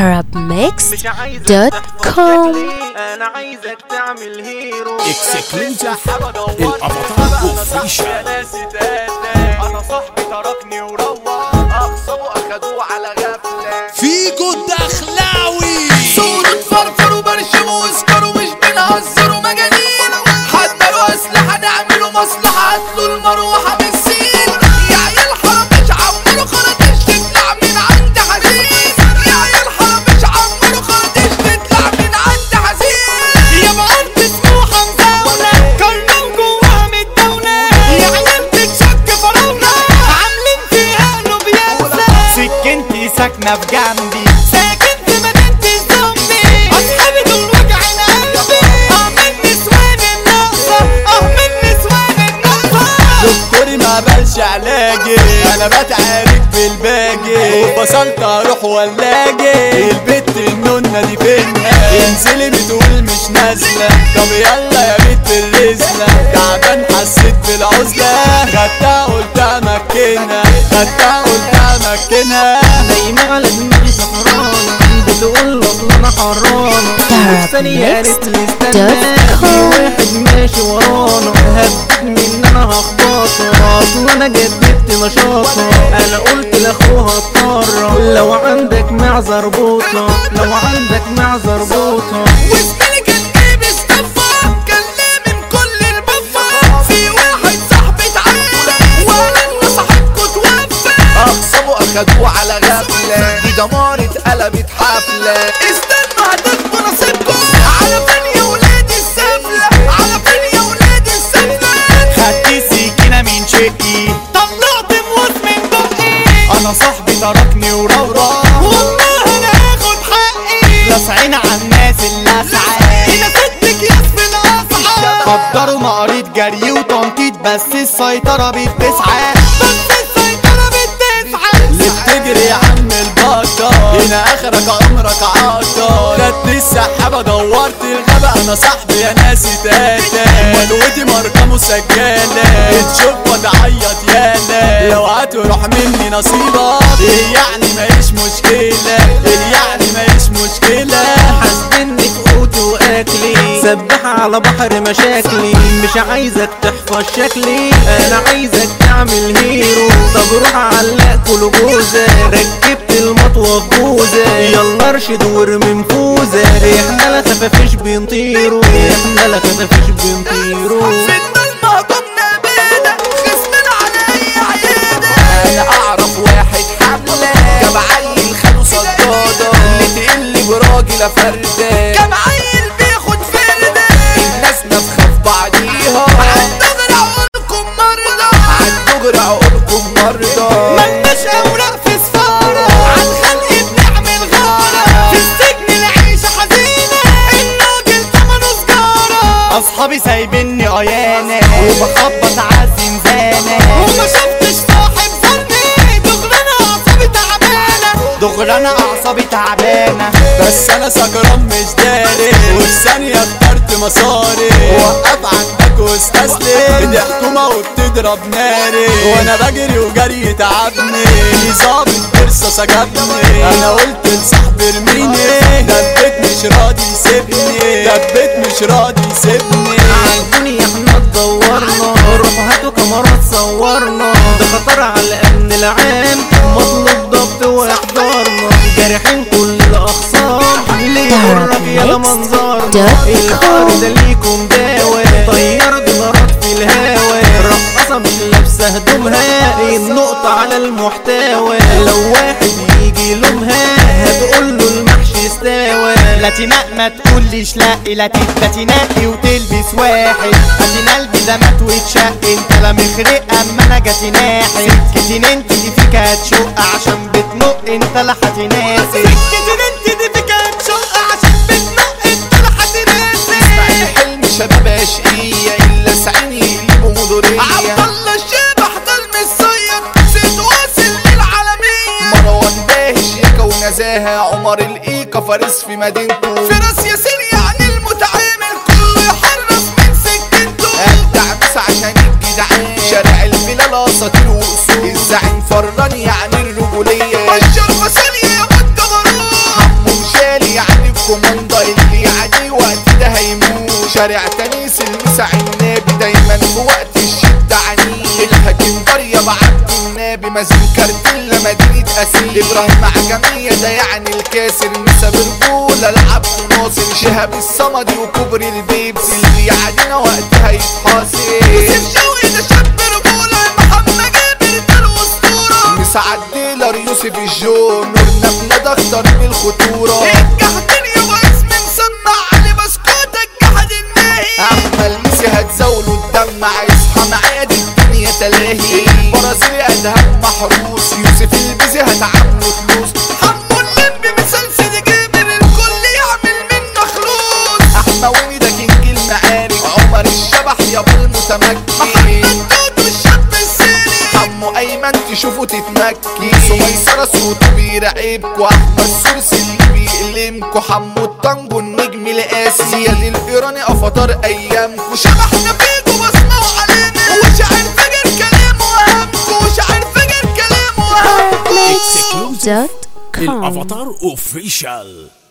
arabmix.com انا عايزك تعمل هيرو اكسكلوزا الافاتار اوفيشال انا صاحبي تركني وروح اخصبه اخدوه على غفله فيجو الدخلاوي صورة فرفر وبرشم واسكر ومش بنهزر ومجانين حتى لو اسلحة نعملوا مصلحة هاتلوا المروحة بالسين يا عيال حرام مش عمرو خرطش تطلع من عند حزين يا عيال حرام مش عمرو خرطش تطلع من عند حزين يا بقرب سموحة مزاولة كرنم جواها من الدولة يا عيال بتشك فراولة عاملين فيها قلوب يابسة سكنتي ساكنه في جنبي ساكن في مدينة الزومبي أصحابي دول وجعين قلبي أه من نسوان الناقصة أه من نسوان الناقصة دكتوري ما بلش علاجي انا بتعالج بالباجي وفصلت اروح ولاجي البت النونة دي فينا انزلي بتقول مش نازلة طب يلا يا بنت الرزلة تعبان حسيت بالعزلة خدتها قلت امكنها خدتها قلت امكنها نايمة على دماغي سهرانة بتقول اصل انا حرانة ثانية قالت لي استنى في واحد ماشي ورانا هبت من انا هخبطها اصل انا جددت نشاطها انا قلت لاخوها اضطر لو عندك معذر بوطة لو عندك معذر بوطة وزميلي كان جايب استفة كان لامم كل البفة في واحد صاحبي اتعلم وقال إن صاحبكوا توفى اخصبوا اخدوه على غفلة دي دمار اتقلبت حفلة استنوا هتاخدوا نصيبكم على فين يا ولاد السفلة على فين يا ولاد السفلة خدت سكينة من شقي طلعت موس من بقي انا صاحبي تركني وروح والله انا هاخد حقي لاسعين على الناس اللاسعة هنا ستك ياسف الاسعى قدروا مقاريض جري وتنطيط بس السيطرة بتسعى بس السيطرة بتسعى اللي بتجري يا عم البطة هنا اخرك عمرك عطا خدت السحابة دورت الغابة انا صاحبي يا ناسي تاتا مدوتي ماركة مسجلة بتشوف تعيط يالا لو هتروح مني نصيبك ايه يعني ماليش مشكلة ايه يعني ماليش مشكلة حاسبني في قوتي واكلي سباحة على بحر مشاكلي مش عايزك تحفظ شكلي انا عايزك تعمل هيرو طب روح علق كل جوزة ركبت المطوة في جوزة يلا ارشد وارمي نفوذة احنا لا خفافيش بنطيروا احنا لا خفافيش بنطيروا فينا المهضمنا بينا خصمنا على اي عيادة انا اعرف واحد حملة جاب عيل خده صدادة اللي تقل براجل فردة كم عيل بياخد فردة الناس نفخة في بعضيها عالدغري عقولكم مرضى عالدغري عقولكم مرضى ملناش اوراق في سفارة عن خلق بنعمل غارة في السجن العيشة حزينة الراجل تمنه سجارة اصحابي سايبيني عيانة وبخبط عالزنزانة وما شفتش صاحب ظني دغرنا اعصابي تعبانة دغري انا اعصابي تعبانة بس انا سكران مش داري وفي ثانية اخترت مساري وقف عندك واستسلم دي حكومة وبتضرب ناري وانا بجري وجري تعبني في ظابط برصاص جابني انا قلت لصاحبي ارميني دبيت مش راضي يسيبني دبيت مش راضي يسيبني عالدنيا احنا اتدورنا روحوا هاتوا كاميرات صورنا ده خطر على الامن العام مطلوب ضبط واحضارنا جارحين كل الاخصام اللي يغرك يا منظرنا الفقر ده ليكم دواء طيار دولارات في الهوا رقصة مش لابسة هدومها النقطة على المحتوى لو واحد يجي لومها هتقول له المحشي استوى لا تنق ما تقوليش لا لا تبقى تنقي وتلبس واحد ادينا قلبي ده مات واتشق انت لا مخرق اما انا جاتي ناحي سكتين انت دي فيك هتشق عشان بتنق انت لا هتناسي سكتين انت دي فيك هتشق عشان بتنق انت لا هتناسي حلم شباب اشقية الا سعيني يقلبوا مدورية عبد الله الشبح ده المصير زيد واصل للعالمية مروان باهش يكا ونزاهة عمر الإيكا فارس في مدينته فراس ياسين يعني المتعامل كله يحرص من سكنته أبدع بس عشان الجدعان شارع البلال اساطير واصول الزعيم فران يعني الرجولية بشر فسانية يا مد غرور حمو شارع تنيس المسا النابي دايما في وقت الشدة عنيد الهجم ضرية بعبد النابي مازن كارتيلا مدينة أسيل إبراهيم عجمية ده يعني الكاسر مسا برجولة العبد ناصر شهاب الصمدي وكوبري البيبسي اللي يعادينا وقتها يتحاسب يوسف شوقي ده شاب رجولة محمد جابر ده الأسطورة مساعد ديلر يوسف الجو نورنا بلاد أخطر من الخطورة الجحدين يا اسم مسمع علي بسكوت الجحد الناهي أحمد ميسي هتزاوله الدمع اصحى معايا دي الدنيا تلاهي البرازيلي أدهم محروس يوسف البيزي هتعامله فلوس حمو اللمبي مسلسل جابر الكل يعمل منه خلوص أحموني ده كينج المعارك عمر الشبح يابا المتمكن محمد دودو الشاب السيري حمو أيمن تشوفه تتمكي سميسرة صوته بيرعبكوا أحمد سورسي اللي بيألمكوا حمو الطنجو النجم القاسي زياد الإيراني أفطار أيامكوا شبحنا فيكوا بسمعوا علينا وشاعر فجر كلامه وهمكوا وشاعر فجر كلامه وهمكوا Mix.com الافاتار اوفيشال